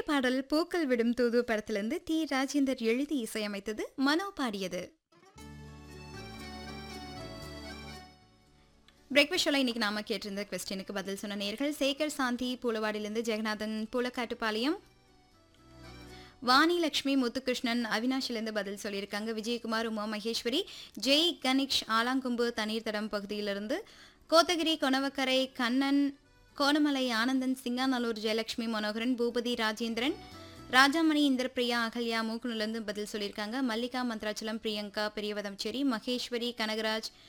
பாடல் பூக்கள் விடும் தூது படத்திலிருந்து டி ராஜேந்தர் எழுதி இசையமைத்தது மனோ பாடியது பிரேக்ஃபாஸ்ட் ஷோல இன்னைக்கு நாம கேட்டிருந்த கொஸ்டினுக்கு பதில் சொன்ன நேர்கள் சேகர் சாந்தி பூலவாடிலிருந்து ஜெகநாதன் பூலக்காட்டுப்பாளையம் வாணி லட்சுமி முத்துகிருஷ்ணன் அவினாஷிலிருந்து பதில் சொல்லியிருக்காங்க விஜயகுமார் உமா மகேஸ்வரி ஜெய் கணேஷ் ஆலாங்கும்பு தண்ணீர் தடம் பகுதியிலிருந்து கோத்தகிரி கொணவக்கரை கண்ணன் கோணமலை ஆனந்தன் சிங்காநல்லூர் ஜெயலட்சுமி மனோகரன் பூபதி ராஜேந்திரன் ராஜாமணி இந்திரபிரியா அகல்யா மூக்குனிலிருந்து பதில் சொல்லியிருக்காங்க மல்லிகா மந்த்ராச்சலம் பிரியங்கா பெரியவதம்சேரி மகேஸ்வரி கனகராஜ்